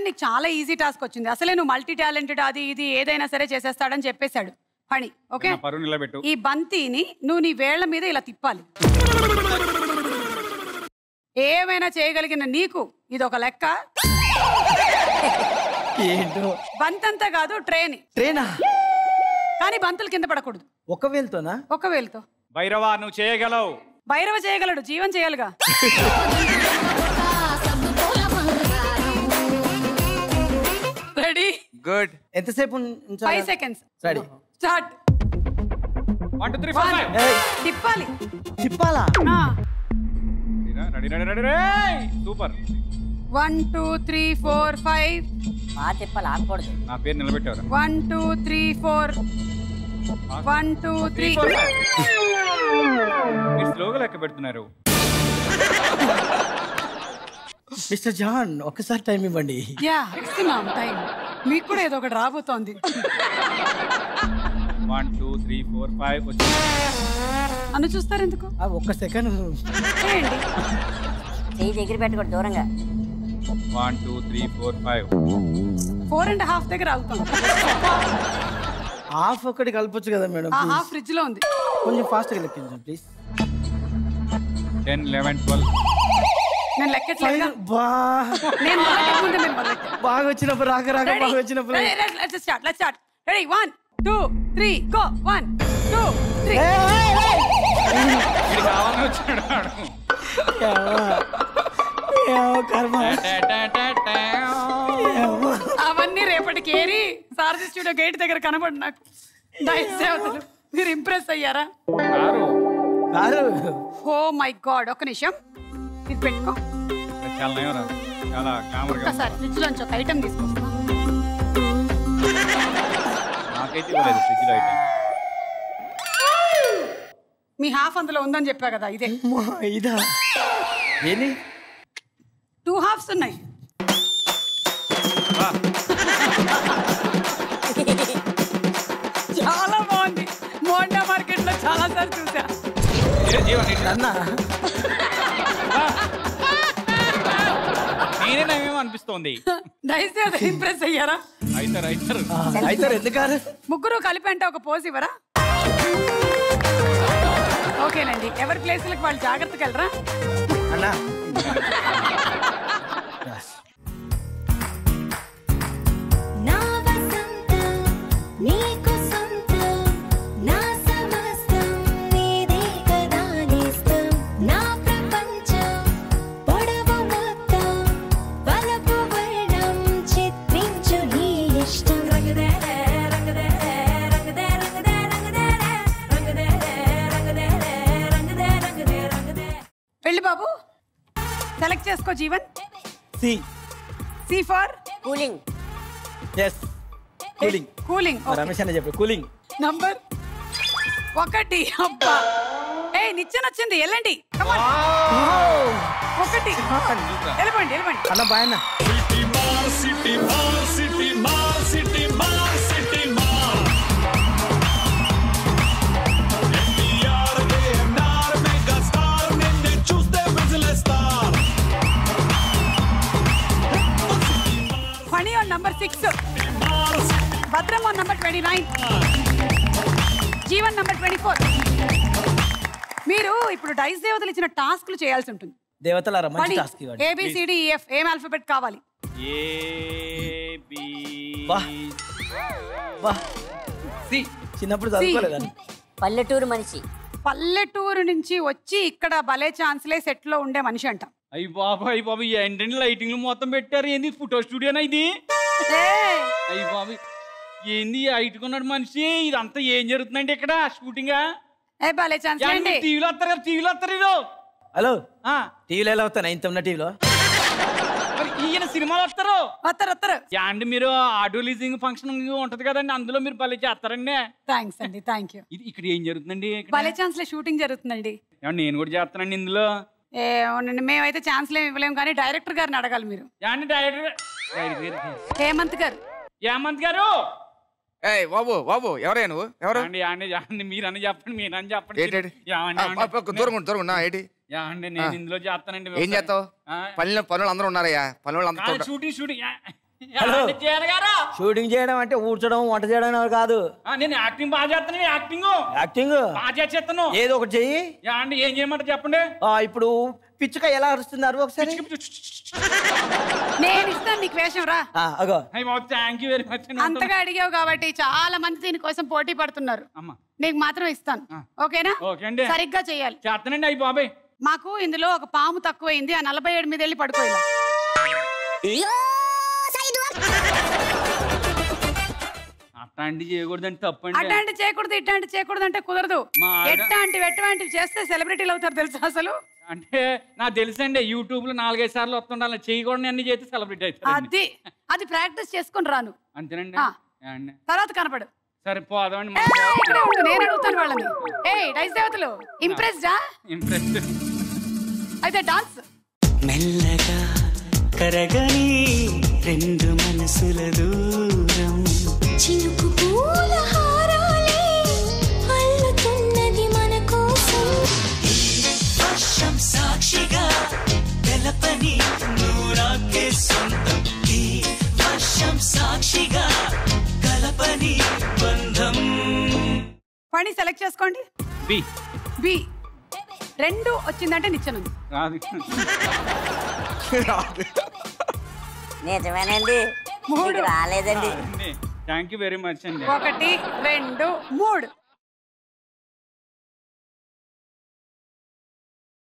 నీకు చాలా easy task వచ్చింది అసలే నువ్వు మల్టీ టాలెంటెడ్ అది ఇది ఏదైనా సరే చేసేస్తాడని చెప్పేశాడు పని ఓకే నా పరువు నిలబెట్టు ఈ బంతిని నువ్వు నీ వేళ్ల మీద ఇలా తిప్పాలి ఏమైనా చేయగలిగిన నీకు ఇది ఒక లెక్క ఏంటో బంతంతా కాదు ట్రైన్ ట్రైనా కానీ బంతులు కింద పడకూడదు ఒక వేలుతోనా ఒక వేలుతో భైరవా నువ్వు చేయగలవు భైరవ చేయగలడు జీవన్ చేయాలిగా రెడీ గుడ్ ఎంతసేపు five seconds ready start one two three four five తిప్పాలి తిప్పాలా ఆ. Ready ready ready ready super one two three four five బాగా తిప్పాలి ఆగకూడదు నా పేరు నిలబెట్టారు one two three four one two three మీరు స్లోగా లెక్క పెడుతున్నారు మిస్టర్ జాన్ ఒకసారి టైం ఇవ్వండి యా ఇస్తున్నాం టైం మీకు కూడా ఏదో ఒకటి రాబోతోంది one two three four five వచ్చి నన్ను చూస్తారు ఎందుకు ఆ ఒక్క సెకండ్ చేయండి చెయ్యి దగ్గర పెట్టకూడదు దూరంగా one two three four five four and half దగ్గర ఆగుతాం హాఫ్ ఒకటి కలపొచ్చు కదా మేడం ఆ హాఫ్ ఫ్రిడ్జ్ లో ఉంది కొంచెం ఫాస్ట్గా లెక్కించండి ప్లీజ్ టెన్ లెవెన్ ట్వెల్వ్ నేను లెక్కట్లేదు బా నేను మొదలెట్టే ముందు మీరు మొదలెట్టారు బాగా వచ్చినప్పుడు రాక రాక బాగా వచ్చినప్పుడు let's start let's start ready one two three go one two three ఇది కావాలని వచ్చాడు వాడు. కర్మ టా, టా, టా, టా. అవన్నీ రేపటికి ఏరి సారథి స్టూడియో గేట్ దగ్గర కనబడి నాకు డైట్ సేవతలు మీరు ఇంప్రెస్ అయ్యారా కారు కాదు ఓ మై గాడ్ ఒక నిమిషం ఇది పెట్టుకో అది చాలా నయం రా. చాలా గ్లామర్ గా ఒక్కసారి ఫ్రిడ్జ్ లోంచి ఒక ఐటమ్ తీసుకొస్తా నాకైతే ఇవ్వలేదు ఫ్రిడ్జ్ లో అయితే మీ హాఫ్ అందులో ఉందని చెప్పా కదా ఇదే అమ్మా, ఇదా ఏంది టూ హాఫ్స్ ఉన్నాయి చాలా బాగుంది మోండా మార్కెట్ లో చాలా సార్లు చూసా ఏ జీవన్ ఇట్లా. అన్న నేనే నయమేమో అనిపిస్తోంది దయచేసి ఇంప్రెస్ అయ్యారా అయితారు అయితారు అయితే ఎందుకు కాదు ముగ్గురు కలిపి అంటే ఒక పోజ్ ఇవ్వరా ఓకేనండి ఎవరి ప్లేస్లకు వాళ్ళు జాగ్రత్తగా వెళ్ళరా అన్నా నా వసంతం నీకు సొంతం నా సమస్తం నీదే కదా నేస్తం నా ప్రపంచం పొడవు మొత్తం వలపు వర్ణం చిత్రించు నీ ఇష్టం రంగుదేరే రంగుదేరే రంగుదే రంగుదే రంగుదేరే రంగుదేరే రంగుదేరే రంగుదే రంగుదే రంగుదే వెళ్ళి బాబు సెలెక్ట్ చేసుకో Jeevan C C for cooling yes cooling cooling Ramesh అన్న చెప్పు కూలింగ్ నంబర్ ఒకటి అబ్బా ఏ నిచ్చెన వచ్చింది వెళ్ళండి Come on. ఒకటి వెళ్ళిపోండి వెళ్ళిపోండి అన్న బాయ్ అన్న ఫనీ ఆన్ నంబర్ సిక్స్ భద్రం on number twenty nine Jeevan number twenty four మీరు ఇప్పుడు డైస్ దేవతలు ఇచ్చిన టాస్క్లు చేయాల్సి ఉంటుంది దేవతలారా మంచి టాస్క్ ఇవ్వండి ఏబిసిడిఎఫ్ ఏం ఆల్ఫాబెట్ కావాలి ఏ బి బా బా సి చిన్నప్పుడు చదువుకోలేదా పల్లెటూరు మనిషి పల్లెటూరు నుంచి వచ్చి ఇక్కడ భలే ఛాన్స్లే సెట్ లో ఉండే మనిషి అంట అయ్యి బాబు అయ్యి బాబు ఏంటండి లైటింగ్ మొత్తం పెట్టారు ఏంది ఫోటో స్టూడియోనా ఇది ఏయ్, అయ్యి బాబు ఏంది ఐటుకున్నాడు మనిషి ఇదంతా ఏం జరుగుతుందండి ఇక్కడ షూటింగ్ ఏ భలే ఛాన్స్ అండి టీవీలో వస్తారు కదా టీవీలో వస్తారు ఇది హలో ఆ, టీవీలో ఎలా అవుతాను ఇంత ఉన్న టీవీలో మరి ఈయన సినిమాలు వస్తారు వస్తారు వస్తారు యా అండి మీరు ఆడియో లీజింగ్ ఫంక్షన్ ఉంటది కదండి అందులో మీరు భలే చేస్తారండి థ్యాంక్స్ అండి థ్యాంక్ యూ ఇది ఇక్కడ ఏం జరుగుతుందండి ఇక్కడ? భలే ఛాన్స్లే షూటింగ్ జరుగుతుందండి ఏమండి నేను కూడా చేస్తానండి ఇందులో ఏ అవునండి మేమైతే ఛాన్స్లు ఏమి ఇవ్వలేము కానీ డైరెక్టర్ గారిని అడగాలి మీరు యాండి డైరెక్టర్ డైరెక్టర్ గారు. హేమంత్ గారు ఏమంత్ గారు ఏయ్ బాబు బాబు ఎవరే నువ్వు ఎవరు యాండి యాండి యాండి మీరు అని చెప్పండి మీరు అని చెప్పండి ఏంటి ఏంటి? యాండి, ఆ, యాండి. పక్క- పక్క దూరం ఉండు, దూరం ఉండు. నా, ఏంటి యా అండి నేను ఇందులో చేస్తానండి ఏం చేస్తావు ఆ, పనులు పనులు అందరూ ఉన్నారయ్యా పనులు అందరూ కాదు, షూటింగ్ షూటింగ్ యా. హలో. ఏమండి జీవన్ గారు షూటింగ్ చేయడం అంటే ఊడ్చడం వంట చేయడం అనేది కాదు ఆ, నేను యాక్టింగ్ బాగా చేస్తాను యాక్టింగ్ యాక్టింగ్ బాగా చేస్తాను ఏదో ఒకటి చెయ్యి అండి ఏం చేయమంటారు చెప్పండి ఆ, ఇప్పుడు పిచ్చుక ఎలా అరుస్తుంది అరువు ఒకసారి నేను ఇస్తాను నీకు వేషం రా ఆ, అగో అయ్యి బాబు థ్యాంక్ యూ వెరీ మచ్ అంతగా అడిగావు కాబట్టి చాలా మంది దీనికోసం పోటీ పడుతున్నారు అమ్మా నీకు మాత్రం ఇస్తాను ఓకేనా ఓకే అండి. సరిగ్గా చేయాలి చేస్తానండి అయ్యి బాబాయ్ మాకు ఇందులో ఒక పాము తక్కువైంది ఆ నలభై ఏడు మీద వెళ్ళి పడుకోవాలి అట్లాంటి చేయకూడదండి తప్పండి అట్లాంటి చేయకూడదు ఇట్లాంటి చేయకూడదు అంటే కుదరదు మా ఆవిడ- ఎట్లాంటి వెట్టలాంటివి చేస్తే సెలబ్రిటీలు అవుతారు తెలుసా అసలు అంటే నాకు తెలుసండి యూట్యూబ్ లో నాలుగైదు సార్లు వస్తుండాలి చేయకూడని అన్ని చేస్తే సెలబ్రిటీ అవుతారు అది అది ప్రాక్టీస్ చేసుకొని రాను అంతేనండి ఆ. ఏమండి? తర్వాత కనపడు సరే పోదామండి ఏయ్, ఇక్కడే ఉండు నేను అడుగుతాను వాళ్ళని ఏ డైస్ దేవతలు ఇంప్రెస్డా ఇంప్రెస్ అయితే డాన్స్ మెల్లగా కరగని రెండు మనసుల దూరం చినుకు పూల హారాలే అల్లుతున్నది మన కోసం వర్షం సాక్షిగా తెలపని నూరాకే సొంతం ఈ వర్షం సాక్షిగా కలపని బంధం పని సెలెక్ట్ చేసుకోండి బి బి రెండు వచ్చిందంటే నిచ్చెనుంది రాదు నిజమేనండి మూడు. మీకు రాలేదండి థ్యాంక్ యూ వెరీ మచ్ అండి ఒకటి రెండు మూడు